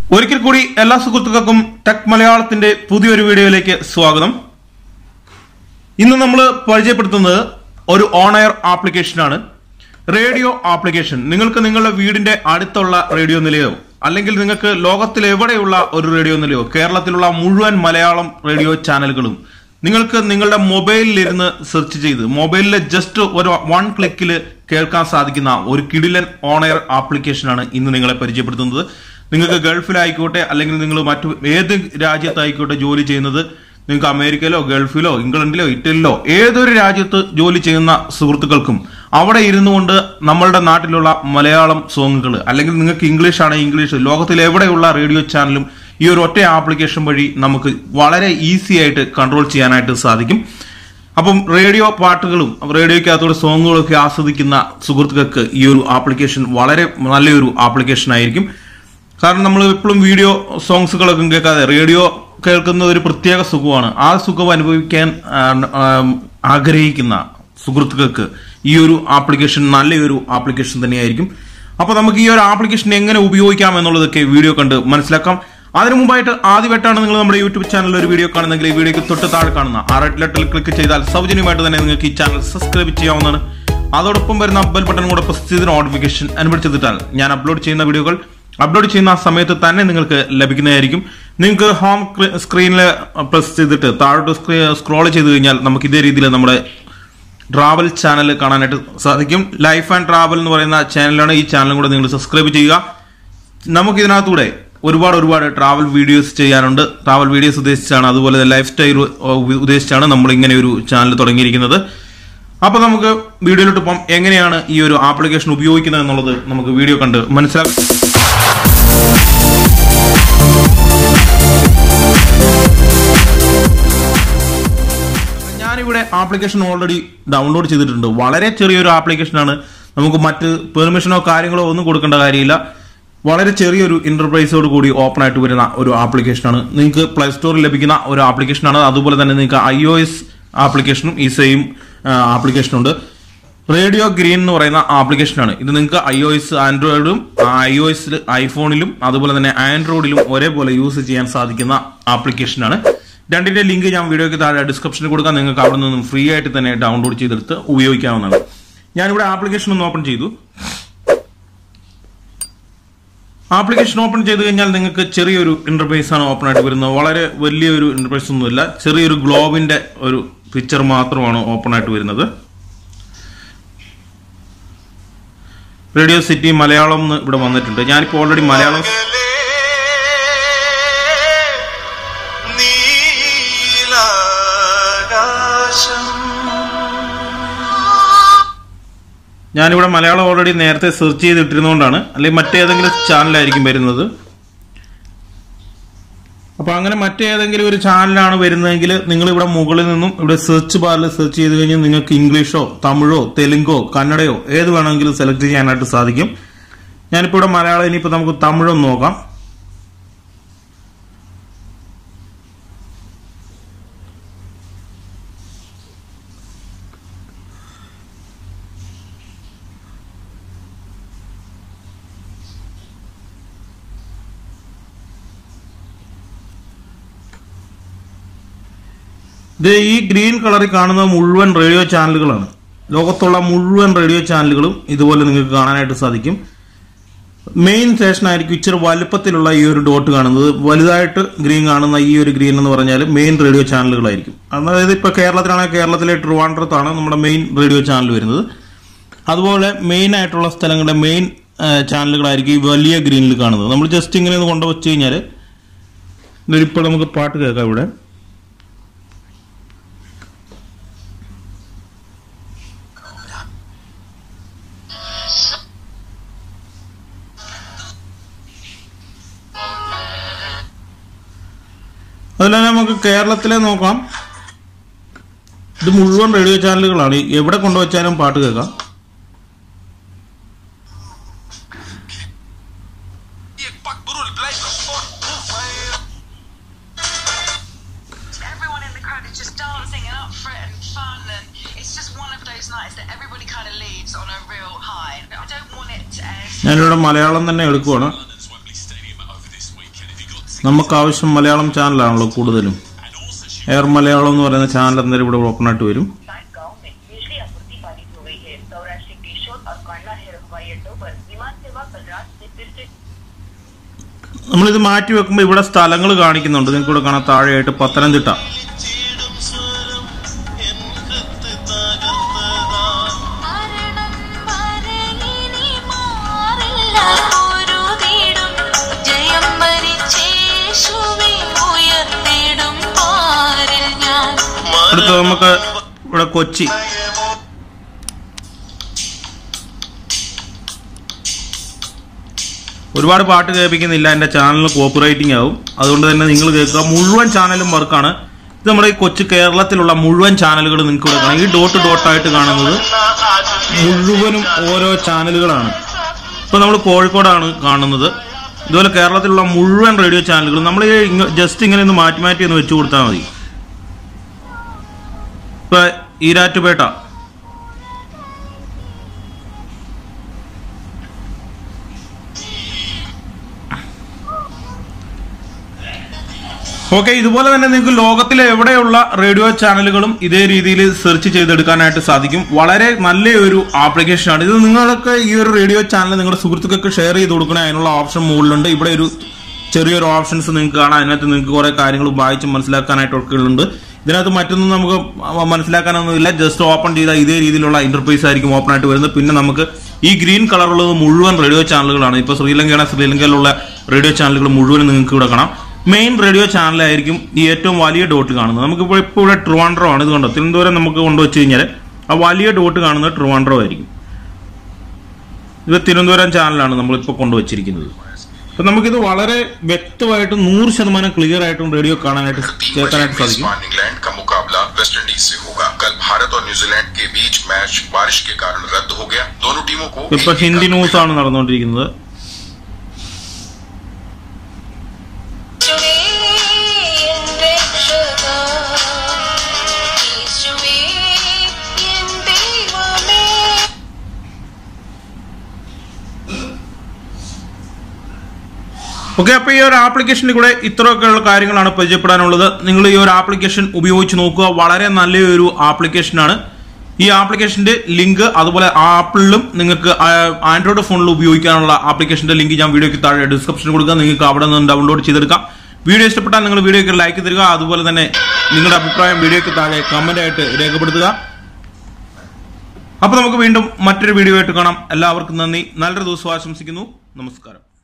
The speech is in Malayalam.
ഒരിക്കൽ കൂടി എല്ലാ സുഹൃത്തുക്കൾക്കും ടെക് മലയാളത്തിന്റെ പുതിയൊരു വീഡിയോയിലേക്ക് സ്വാഗതം ഇന്ന് നമ്മൾ പരിചയപ്പെടുത്തുന്നത് ഒരു ഓൺ എയർ ആപ്ലിക്കേഷനാണ് റേഡിയോ ആപ്ലിക്കേഷൻ നിങ്ങൾക്ക് നിങ്ങളുടെ വീടിന്റെ അടുത്തുള്ള റേഡിയോ നിലയോ അല്ലെങ്കിൽ നിങ്ങൾക്ക് ലോകത്തിൽ എവിടെയുള്ള ഒരു റേഡിയോ നിലയോ കേരളത്തിലുള്ള മുഴുവൻ മലയാളം റേഡിയോ ചാനലുകളും നിങ്ങൾക്ക് നിങ്ങളുടെ മൊബൈലിൽ ഇരുന്ന് സെർച്ച് ചെയ്ത് മൊബൈലിൽ ജസ്റ്റ് ഒരു വൺ ക്ലിക്കിൽ കേൾക്കാൻ സാധിക്കുന്ന ഒരു കിടിലൻ ഓൺ എയർ ആപ്ലിക്കേഷനാണ് ഇന്ന് നിങ്ങളെ പരിചയപ്പെടുത്തുന്നത് നിങ്ങൾക്ക് ഗൾഫിലായിക്കോട്ടെ അല്ലെങ്കിൽ നിങ്ങൾ മറ്റു ഏത് രാജ്യത്തായിക്കോട്ടെ ജോലി ചെയ്യുന്നത് നിങ്ങൾക്ക് അമേരിക്കയിലോ ഗൾഫിലോ ഇംഗ്ലണ്ടിലോ ഇറ്റലിയിലോ ഏതൊരു രാജ്യത്ത് ജോലി ചെയ്യുന്ന സുഹൃത്തുക്കൾക്കും അവിടെ ഇരുന്നു കൊണ്ട് നമ്മളുടെ നാട്ടിലുള്ള മലയാളം സോങ്ങുകൾ അല്ലെങ്കിൽ നിങ്ങൾക്ക് ഇംഗ്ലീഷ് ആണ് ഇംഗ്ലീഷ് ലോകത്തിൽ എവിടെയുള്ള റേഡിയോ ചാനലും ഈ ഒരു ഒറ്റ ആപ്ലിക്കേഷൻ വഴി നമുക്ക് വളരെ ഈസി ആയിട്ട് കൺട്രോൾ ചെയ്യാനായിട്ട് സാധിക്കും അപ്പം റേഡിയോ പാട്ടുകളും റേഡിയോയ്ക്കകത്തോടെ സോങ്ങുകളും ഒക്കെ ആസ്വദിക്കുന്ന സുഹൃത്തുക്കൾക്ക് ഈ ഒരു ആപ്ലിക്കേഷൻ വളരെ നല്ലൊരു ആപ്ലിക്കേഷൻ ആയിരിക്കും കാരണം നമ്മൾ എപ്പോഴും വീഡിയോ സോങ്സുകളൊക്കെ കേൾക്കാതെ റേഡിയോ കേൾക്കുന്ന ഒരു പ്രത്യേക സുഖമാണ് ആ സുഖം അനുഭവിക്കാൻ ആ, ആ, ആഗ്രഹിക്കുന്ന സുഹൃത്തുക്കൾക്ക് ഈ ഒരു ആപ്ലിക്കേഷൻ നല്ലൊരു ആപ്ലിക്കേഷൻ തന്നെയായിരിക്കും അപ്പൊ നമുക്ക് ഈ ഒരു ആപ്ലിക്കേഷൻ എങ്ങനെ ഉപയോഗിക്കാം എന്നുള്ളതൊക്കെ വീഡിയോ കണ്ട് മനസ്സിലാക്കാം അതിനു മുമ്പായിട്ട് ആദ്യമായിട്ടാണ് നിങ്ങൾ നമ്മുടെ യൂട്യൂബ് ചാനലിൽ ഒരു വീഡിയോ കാണുന്നെങ്കിൽ ഈ വീഡിയോക്ക് തൊട്ട് താഴെ കാണുന്ന ആ റെഡ് ലെറ്ററിൽ ക്ലിക്ക് ചെയ്താൽ സൗജന്യമായിട്ട് തന്നെ നിങ്ങൾക്ക് ഈ ചാനൽ സബ്സ്ക്രൈബ് ചെയ്യാവുന്നതാണ് അതോടൊപ്പം വരുന്ന ബെൽ ബട്ടൺ കൂടെ പ്രസ് ചെയ്ത് നോട്ടിഫിക്കേഷൻ അനുഭവിച്ചെത്തിട്ടാൽ ഞാൻ അപ്ലോഡ് ചെയ്യുന്ന വീഡിയോകൾ അപ്ലോഡ് ചെയ്യുന്ന ആ സമയത്ത് തന്നെ നിങ്ങൾക്ക് ലഭിക്കുന്നതായിരിക്കും നിങ്ങൾക്ക് ഹോം സ്ക്രീനിൽ പ്രസ് ചെയ്തിട്ട് താഴോട്ട് സ്ക്രോൾ ചെയ്ത് കഴിഞ്ഞാൽ നമുക്ക് ഇതേ രീതിയിൽ നമ്മുടെ ട്രാവൽ ചാനൽ കാണാനായിട്ട് സാധിക്കും ലൈഫ് ആൻഡ് ട്രാവൽ എന്ന് പറയുന്ന ചാനലാണ് ഈ ചാനലും കൂടെ നിങ്ങൾ സബ്സ്ക്രൈബ് ചെയ്യുക നമുക്ക് ഇതിനകത്തൂടെ ഒരുപാട് ഒരുപാട് ട്രാവൽ വീഡിയോസ് ചെയ്യാനുണ്ട് ട്രാവൽ വീഡിയോസ് ഉദ്ദേശിച്ചാണ് അതുപോലെ ലൈഫ് സ്റ്റൈൽ ഉദ്ദേശിച്ചാണ് നമ്മൾ ഇങ്ങനെ ഒരു ചാനൽ തുടങ്ങിയിരിക്കുന്നത് അപ്പൊ നമുക്ക് വീഡിയോയിലോട്ട് പോകാം എങ്ങനെയാണ് ഈ ഒരു ആപ്ലിക്കേഷൻ ഉപയോഗിക്കുന്നത് എന്നുള്ളത് നമുക്ക് വീഡിയോ കണ്ട് മനസ്സിലാക്കാം ഞാനിവിടെ ആപ്ലിക്കേഷൻ ഓൾറെഡി ഡൗൺലോഡ് ചെയ്തിട്ടുണ്ട് വളരെ ചെറിയൊരു ആപ്ലിക്കേഷനാണ് നമുക്ക് മറ്റ് പെർമിഷനോ കാര്യങ്ങളോ ഒന്നും കൊടുക്കേണ്ട കാര്യമില്ല വളരെ ചെറിയൊരു ഇന്റർപ്രൈസോട് കൂടി ഓപ്പൺ ആയിട്ട് വരുന്ന ഒരു ആപ്ലിക്കേഷനാണ് നിങ്ങൾക്ക് പ്ലേ സ്റ്റോറിൽ ലഭിക്കുന്ന ഒരു ആപ്ലിക്കേഷനാണ് അതുപോലെ തന്നെ നിങ്ങൾക്ക് ഐ ഒ എസ് ആപ്ലിക്കേഷനും ഈ സെയിം ആപ്ലിക്കേഷനുണ്ട് റേഡിയോ ഗ്രീൻ എന്ന് പറയുന്ന ആപ്ലിക്കേഷനാണ് ഇത് നിങ്ങൾക്ക് ഐ ഒ എസ് ആൻഡ്രോയിഡും ഐ ഒ എസിൽ ഐഫോണിലും അതുപോലെ തന്നെ ആൻഡ്രോയിഡിലും ഒരേപോലെ യൂസ് ചെയ്യാൻ സാധിക്കുന്ന ആപ്ലിക്കേഷനാണ് രണ്ടിന്റെ ലിങ്ക് ഞാൻ വീഡിയോയ്ക്ക് താഴെ ഡിസ്ക്രിപ്ഷനിൽ കൊടുക്കാം നിങ്ങൾക്ക് അവിടെ നിന്നും ഫ്രീ ആയിട്ട് തന്നെ ഡൗൺലോഡ് ചെയ്തെടുത്ത് ഉപയോഗിക്കാവുന്നതാണ് ഞാനിവിടെ ആപ്ലിക്കേഷൻ ഒന്ന് ഓപ്പൺ ചെയ്തു ആപ്ലിക്കേഷൻ ഓപ്പൺ ചെയ്ത് കഴിഞ്ഞാൽ നിങ്ങൾക്ക് ചെറിയൊരു ഇന്റർഫേസ് ആണ് ഓപ്പൺ ആയിട്ട് വരുന്നത് വളരെ വലിയൊരു ഇന്റർഫേസ് ഒന്നുമില്ല ചെറിയൊരു ഗ്ലോബിന്റെ ഒരു പിക്ചർ മാത്രമാണ് ഓപ്പൺ ആയിട്ട് വരുന്നത് റേഡിയോ സിറ്റി മലയാളം എന്ന് ഇവിടെ വന്നിട്ടുണ്ട് ഞാനിപ്പോൾ ഓൾറെഡി മലയാളം നീലാകാശം ഞാനിവിടെ മലയാളം ഓൾറെഡി നേരത്തെ സെർച്ച് ചെയ്തിട്ടിരുന്നതുകൊണ്ടാണ് അല്ലെങ്കിൽ മറ്റേതെങ്കിലും ചാനലായിരിക്കും വരുന്നത് അപ്പൊ അങ്ങനെ മറ്റേതെങ്കിലും ഒരു ചാനലാണ് വരുന്നതെങ്കിൽ നിങ്ങൾ ഇവിടെ മുകളിൽ നിന്നും ഇവിടെ സെർച്ച് ബാറിൽ സെർച്ച് ചെയ്ത് കഴിഞ്ഞാൽ നിങ്ങൾക്ക് ഇംഗ്ലീഷോ തമിഴോ തെലുങ്കോ കന്നഡയോ ഏത് വേണമെങ്കിലും സെലക്ട് ചെയ്യാനായിട്ട് സാധിക്കും ഞാനിപ്പോൾ ഇവിടെ മലയാളം ഇനിയിപ്പോൾ നമുക്ക് തമിഴൊന്ന് നോക്കാം ഇത് ഈ ഗ്രീൻ കളറിൽ കാണുന്ന മുഴുവൻ റേഡിയോ ചാനലുകളാണ് ലോകത്തുള്ള മുഴുവൻ റേഡിയോ ചാനലുകളും ഇതുപോലെ നിങ്ങൾക്ക് കാണാനായിട്ട് സാധിക്കും മെയിൻ സ്റ്റേഷൻ ആയിരിക്കും ഇച്ചിരി വലുപ്പത്തിലുള്ള ഈ ഒരു ഡോട്ട് കാണുന്നത് വലുതായിട്ട് ഗ്രീൻ കാണുന്ന ഈ ഒരു ഗ്രീൻ എന്ന് പറഞ്ഞാൽ മെയിൻ റേഡിയോ ചാനലുകളായിരിക്കും അതായത് ഇപ്പോൾ കേരളത്തിലാണെങ്കിൽ കേരളത്തിലെ ട്രിവാൻഡ്രത്താണ് നമ്മുടെ മെയിൻ റേഡിയോ ചാനൽ വരുന്നത് അതുപോലെ മെയിൻ ആയിട്ടുള്ള സ്ഥലങ്ങളുടെ മെയിൻ ചാനലുകളായിരിക്കും ഈ വലിയ ഗ്രീനിൽ കാണുന്നത് നമ്മൾ ജസ്റ്റ് ഇങ്ങനെ ഒന്ന് കൊണ്ടുവച്ച് കഴിഞ്ഞാൽ ഇപ്പോൾ നമുക്ക് പാട്ട് കേൾക്കാം ഇവിടെ അതുപോലെ നമുക്ക് കേരളത്തിലെ നോക്കാം ഇത് മുഴുവൻ റേഡിയോ ചാനലുകളാണ് എവിടെ കൊണ്ടുവച്ചാലും പാട്ട് കേൾക്കാം Everyone in the crowd is just dancing and up for it and fun, and it's just one of those nights that everybody kind of leaves on a real high. I don't want it to end. ഞാനിവിടെ മലയാളം തന്നെ എടുക്കുവാണ് London's Wembley Stadium over this weekend. നമുക്ക് ആവശ്യം മലയാളം ചാനലാണല്ലോ കൂടുതലും എയർ മലയാളം എന്ന് പറയുന്ന ചാനൽ എന്തായാലും ഇവിടെ ഓപ്പൺ ആയിട്ട് വരും सात गांव में बिजली आपूर्ति बाधित हो गई है सौराष्ट्र केशोद और कांडला हवाई अड्डों पर विमान सेवा कल रात से फिर से നമ്മളിത് മാറ്റി വെക്കുമ്പോൾ ഇവിടെ സ്ഥലങ്ങൾ കാണിക്കുന്നുണ്ട് നിങ്ങൾക്ക് ഇവിടെ കാണാൻ താഴെയായിട്ട് പത്തനംതിട്ട മരണം വരെ ഇനി മാറില്ല ഒരു വീടും ജയം വരിച്ചേശുവെ ഉയർത്തിടും പാരിൽ ഞാൻ അടുത്ത നമുക്ക് ഇവിടെ കൊച്ചി ഒരുപാട് പാട്ട് കേൾപ്പിക്കുന്നില്ല എൻ്റെ ചാനലിന് കോപ്പി റൈറ്റിംഗ് ആവും അതുകൊണ്ട് തന്നെ നിങ്ങൾ കേൾക്കുക മുഴുവൻ ചാനലും വർക്കാണ് ഇത് നമ്മുടെ ഈ കൊച്ചു കേരളത്തിലുള്ള മുഴുവൻ ചാനലുകൾ നിങ്ങൾക്ക് ഇവിടെ കാണാം ഈ ഡോട്ട് ഡോട്ടായിട്ട് കാണുന്നത് മുഴുവനും ഓരോ ചാനലുകളാണ് ഇപ്പൊ നമ്മൾ കോഴിക്കോടാണ് കാണുന്നത് ഇതുപോലെ കേരളത്തിലുള്ള മുഴുവൻ റേഡിയോ ചാനലുകൾ നമ്മൾ ജസ്റ്റ് ഇങ്ങനെ ഒന്ന് മാറ്റി മാറ്റി ഒന്ന് വെച്ചു കൊടുത്താൽ മതി ഇപ്പൊ ഈരാറ്റുപേട്ട ഓക്കെ ഇതുപോലെ തന്നെ നിങ്ങൾക്ക് ലോകത്തിലെ എവിടെയുള്ള റേഡിയോ ചാനലുകളും ഇതേ രീതിയിൽ സെർച്ച് ചെയ്തെടുക്കാനായിട്ട് സാധിക്കും വളരെ നല്ല ഒരു ആപ്ലിക്കേഷനാണ് ഇത് നിങ്ങൾക്ക് ഈ ഒരു റേഡിയോ ചാനൽ നിങ്ങളുടെ സുഹൃത്തുക്കൾക്ക് ഷെയർ ചെയ്ത് കൊടുക്കണേ അതിനുള്ള ഓപ്ഷൻ മുകളിലുണ്ട് ഇവിടെ ഒരു ചെറിയൊരു ഓപ്ഷൻസ് നിങ്ങൾക്ക് കാണാം അതിനകത്ത് നിങ്ങൾക്ക് കുറെ കാര്യങ്ങൾ വായിച്ച് മനസ്സിലാക്കാനായിട്ടൊക്കെ ഉണ്ട് ഇതിനകത്ത് മറ്റൊന്നും നമുക്ക് മനസ്സിലാക്കാനൊന്നുമില്ല ജസ്റ്റ് ഓപ്പൺ ചെയ്താൽ ഇതേ രീതിയിലുള്ള ഇന്റർഫേസ് ആയിരിക്കും ഓപ്പൺ ആയിട്ട് വരുന്നത് പിന്നെ നമുക്ക് ഈ ഗ്രീൻ കളറുള്ളത് മുഴുവൻ റേഡിയോ ചാനലുകളാണ് ഇപ്പൊ ശ്രീലങ്കയാണ് ശ്രീലങ്കയിലുള്ള റേഡിയോ ചാനലുകൾ മുഴുവൻ നിങ്ങൾക്ക് ഇവിടെ കാണാം മെയിൻ റേഡിയോ ചാനലായിരിക്കും ഈ ഏറ്റവും വലിയ ഡോട്ട് കാണുന്നത് നമുക്കിപ്പോൾ ഇപ്പോൾ ഇവിടെ ട്രിവാൻഡ്രോ ആണ് ഇത് കണ്ടോ തിരുവനന്തപുരം നമുക്ക് കൊണ്ടുവച്ച് കഴിഞ്ഞാൽ ആ വലിയ ഡോട്ട് കാണുന്നത് ട്രിവാൻഡ്രോ ആയിരിക്കും ഇത് തിരുവനന്തപുരം ചാനലാണ് നമ്മളിപ്പോൾ കൊണ്ടുവച്ചിരിക്കുന്നത് അപ്പൊ നമുക്കിത് വളരെ വ്യക്തമായിട്ട് നൂറ് ശതമാനം ക്ലിയർ ആയിട്ടും റേഡിയോ കാണാനായിട്ട് तीन കേൾക്കാനായിട്ട് बजे സാധിക്കും मेजबान इंग्लैंड का मुकाबला वेस्ट इंडीज से होगा कल भारत और न्यूजीलैंड के बीच मैच बारिश के कारण रद्द हो गया दोनों टीमों को ഇപ്പൊ एक एक ഹിന്ദി अंक ന്യൂസ് मिला। ആണ് നടന്നുകൊണ്ടിരിക്കുന്നത് യേശുവേ എൻ രക്ഷക യേശുവേ എൻ ദൈവമേ ഓക്കെ അപ്പൊ ഈ ഒരു ആപ്ലിക്കേഷനിൽ കൂടെ ഇത്രയൊക്കെയുള്ള കാര്യങ്ങളാണ് പരിചയപ്പെടാനുള്ളത് നിങ്ങൾ ഈ ഒരു ആപ്ലിക്കേഷൻ ഉപയോഗിച്ച് നോക്കുക വളരെ നല്ലൊരു ആപ്ലിക്കേഷനാണ് ഈ ആപ്ലിക്കേഷന്റെ ലിങ്ക് അതുപോലെ ആപ്പിളിലും നിങ്ങൾക്ക് ആൻഡ്രോയിഡ് ഫോണിൽ ഉപയോഗിക്കാനുള്ള ആപ്ലിക്കേഷന്റെ ലിങ്ക് ഞാൻ വീഡിയോയ്ക്ക് താഴെ ഡിസ്ക്രിപ്ഷനിൽ കൊടുക്കുക നിങ്ങൾക്ക് അവിടെ നിന്ന് ഡൗൺലോഡ് ചെയ്തെടുക്കാം വീഡിയോ ഇഷ്ടപ്പെട്ടാൽ നിങ്ങൾ വീഡിയോയ്ക്ക് ലൈക്ക് തരിക അതുപോലെ തന്നെ നിങ്ങളുടെ അഭിപ്രായം വീഡിയോയ്ക്ക് താഴെ കമന്റ് ആയിട്ട് രേഖപ്പെടുത്തുക അപ്പൊ നമുക്ക് വീണ്ടും മറ്റൊരു വീഡിയോ ആയിട്ട് കാണാം എല്ലാവർക്കും നന്ദി നല്ലൊരു ദിവസം ആശംസിക്കുന്നു നമസ്കാരം